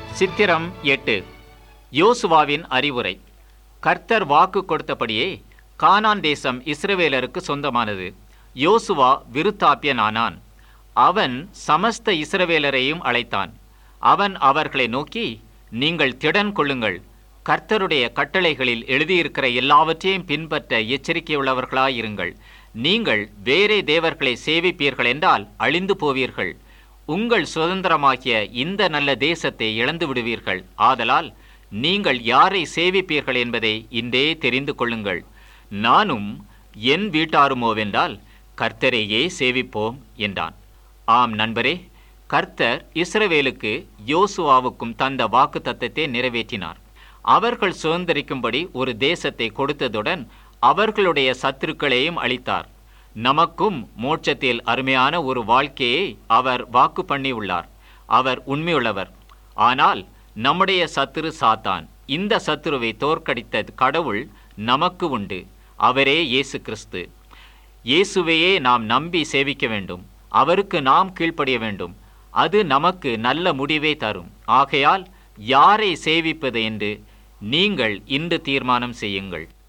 சித்திரம் எட்டு யோசுவாவின் அறிவுரை கர்த்தர் வாக்கு கொடுத்தபடியே கானான் தேசம் இஸ்ரவேலருக்கு சொந்தமானது யோசுவா விருத்தாப்பியனானான் அவன் சமஸ்த இஸ்ரவேலரையும் அழைத்தான் அவன் அவர்களை நோக்கி நீங்கள் திடன் கொள்ளுங்கள் கர்த்தருடைய கட்டளைகளில் எழுதியிருக்கிற எல்லாவற்றையும் பின்பற்ற எச்சரிக்கையுள்ளவர்களாயிருங்கள் நீங்கள் வேறே தேவர்களை சேவிப்பீர்கள் என்றால் அழிந்து போவீர்கள் உங்கள் சுதந்திரமாகிய இந்த நல்ல தேசத்தை இழந்து விடுவீர்கள் ஆதலால் நீங்கள் யாரை சேவிப்பீர்கள் என்பதை இன்றே தெரிந்து கொள்ளுங்கள் நானும் என் வீட்டாருமோவென்றால் கர்த்தரையே சேவிப்போம் என்றான் ஆம் நண்பரே கர்த்தர் இஸ்ரவேலுக்கு யோசுவாவுக்கும் தந்த வாக்கு தத்தத்தை நிறைவேற்றினார் அவர்கள் சுதந்திரிக்கும்படி ஒரு தேசத்தை கொடுத்ததுடன் அவர்களுடைய சத்துருக்களையும் அளித்தார் நமக்கும் மோட்சத்தில் அருமையான ஒரு வாழ்க்கையை அவர் வாக்கு பண்ணியுள்ளார் அவர் உண்மையுள்ளவர் ஆனால் நம்முடைய சத்துரு சாத்தான் இந்த சத்துருவை தோற்கடித்த கடவுள் நமக்கு உண்டு அவரே இயேசு கிறிஸ்து இயேசுவையே நாம் நம்பி சேவிக்க வேண்டும் அவருக்கு நாம் கீழ்ப்படிய வேண்டும் அது நமக்கு நல்ல முடிவை தரும் ஆகையால் யாரை சேவிப்பது என்று நீங்கள் இன்று தீர்மானம் செய்யுங்கள்